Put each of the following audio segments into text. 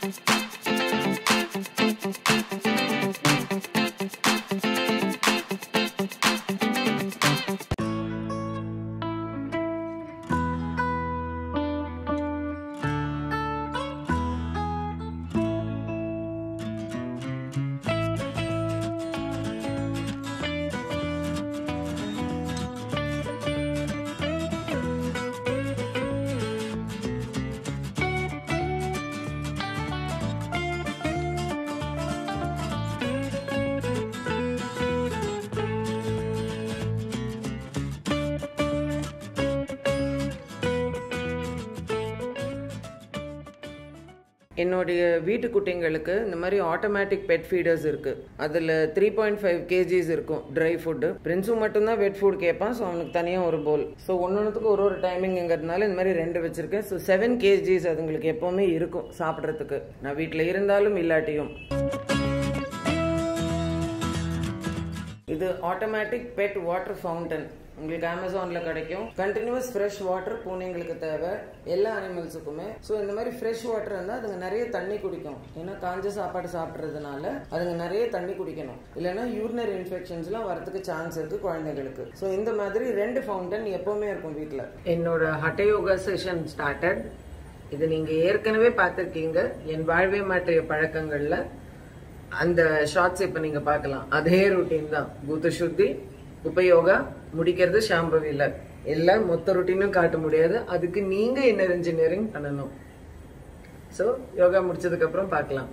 என்னுடைய வீட்டு குட்டிங்களுக்கு இந்த மாதிரி ஆட்டோமேட்டிக் பெட் ஃபீடர்ஸ் இருக்கு அதில் த்ரீ பாயிண்ட் ஃபைவ் கேஜிஸ் இருக்கும் ட்ரை ஃபுட்டு பிரின்ஸும் மட்டும்தான் வெட் ஃபுட் கேட்பான் ஸோ அவனுக்கு தனியாக ஒரு போல் ஸோ ஒன்னொன்றுத்துக்கு ஒரு ஒரு டைமிங்கிறதுனால இந்த மாதிரி ரெண்டு வச்சிருக்கேன் ஸோ செவன் கேஜிஸ் அதுங்களுக்கு எப்போவுமே இருக்கும் சாப்பிட்றதுக்கு நான் வீட்டில் இருந்தாலும் இல்லாட்டியும் இது ஆட்டோமேட்டிக் பெட் வாட்டர் ஃபவுண்டன் உங்களுக்கு அமேசானில் கிடைக்கும் கண்டினியூஸ் ஃப்ரெஷ் வாட்டர் பூனைங்களுக்கு தேவை எல்லா அனிமல்ஸுக்குமே ஸோ இந்த மாதிரி ஃப்ரெஷ் வாட்டர் இருந்தால் அதுங்க நிறைய தண்ணி குடிக்கும் ஏன்னா காஞ்ச சாப்பாடு சாப்பிட்றதுனால அதுங்க நிறைய தண்ணி குடிக்கணும் இல்லைன்னா யூரினரி இன்ஃபெக்ஷன்ஸ்லாம் வரதுக்கு சான்ஸ் இருக்கு குழந்தைங்களுக்கு ஸோ இந்த மாதிரி ரெண்டு ஃபவுண்டன் எப்பவுமே இருக்கும் வீட்டில் என்னோட ஹட்ட யோகா செஷன் ஸ்டார்டட் இது நீங்கள் ஏற்கனவே பார்த்துருக்கீங்க என் வாழ்வே மாற்றிய பழக்கங்களில் அந்த ஷார்ட்ஸ் இப்போ நீங்க பார்க்கலாம் அதே ரொட்டீன் தான் பூத்த சுத்தி உபயோகா முடிக்கிறது ஷாம்பவில எல்லாம் மொத்த ரொட்டீனும் காட்ட முடியாது அதுக்கு நீங்க இன்னர் இன்ஜினியரிங் பண்ணணும் ஸோ யோகா முடிச்சதுக்கு அப்புறம் பார்க்கலாம்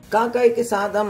காக்காய்க்கு சாதம்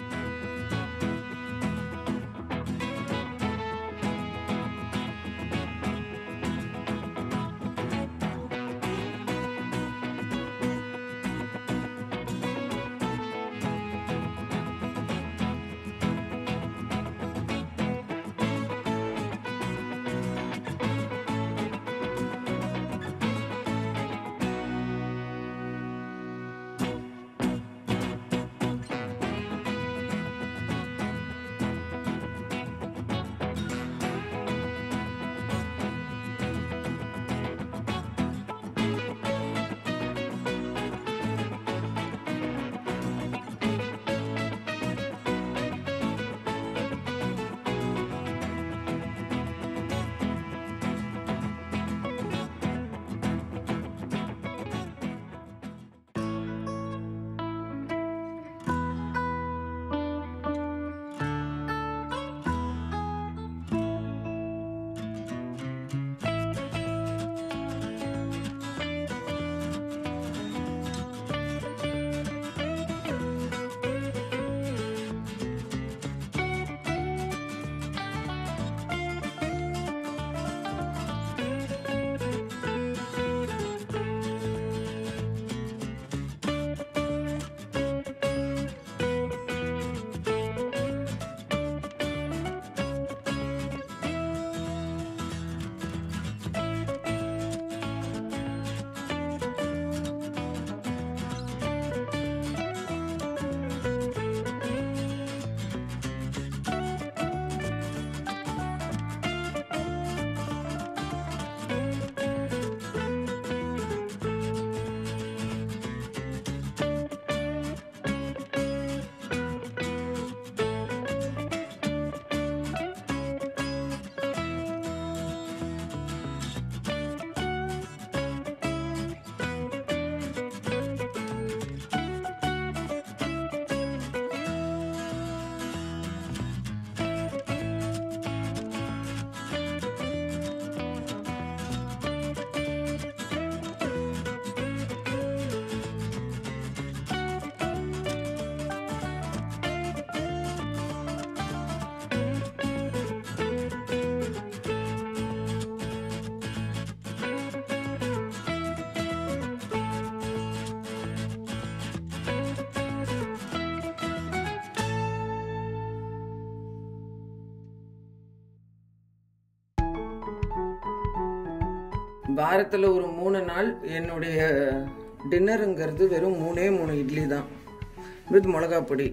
வாரத்தில் ஒரு மூணு நாள் என்னுடைய டின்னருங்கிறது வெறும் மூணே மூணு இட்லி தான் வித் மிளகா பொடி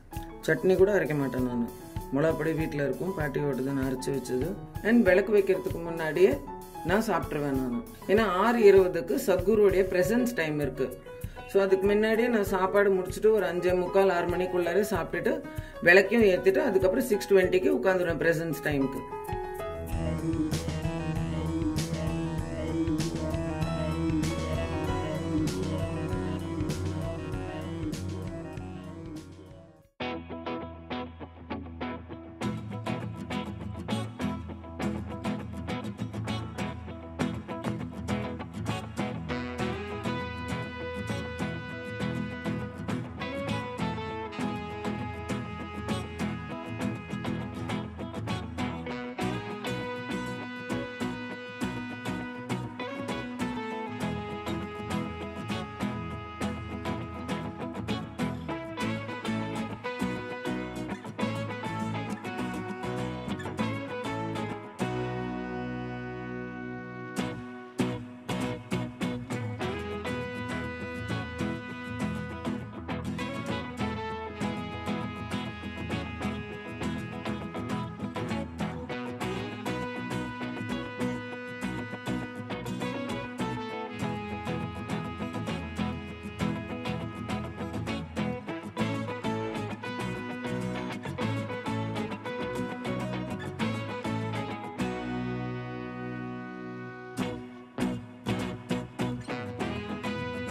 சட்னி கூட அரைக்க மாட்டேன் நான் மிளகா பொடி வீட்டில் இருக்கும் பாட்டி ஓட்டுது நான் அரைச்சி வச்சது அண்ட் விளக்கு வைக்கிறதுக்கு முன்னாடியே நான் சாப்பிட்ருவேன் நான் ஏன்னா ஆறு இருபதுக்கு சத்குருவுடைய ப்ரெசன்ஸ் டைம் இருக்குது ஸோ அதுக்கு முன்னாடியே நான் சாப்பாடு முடிச்சுட்டு ஒரு அஞ்சே முக்கால் ஆறு மணிக்குள்ளாரே சாப்பிட்டுட்டு விளக்கையும் ஏற்றிட்டு அதுக்கப்புறம் சிக்ஸ் டுவெண்ட்டிக்கு உட்காந்துருவேன் ப்ரெசன்ஸ் டைமுக்கு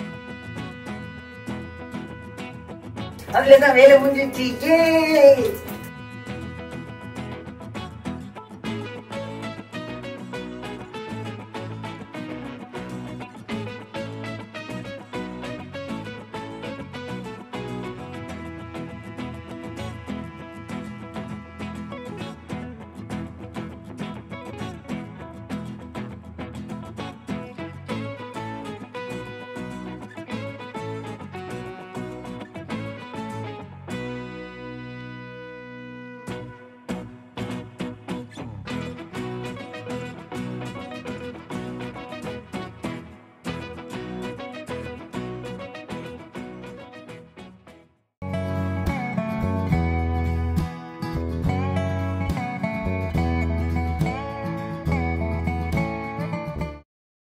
அவ்வளவுதான் வேலை முடிஞ்சிச்சு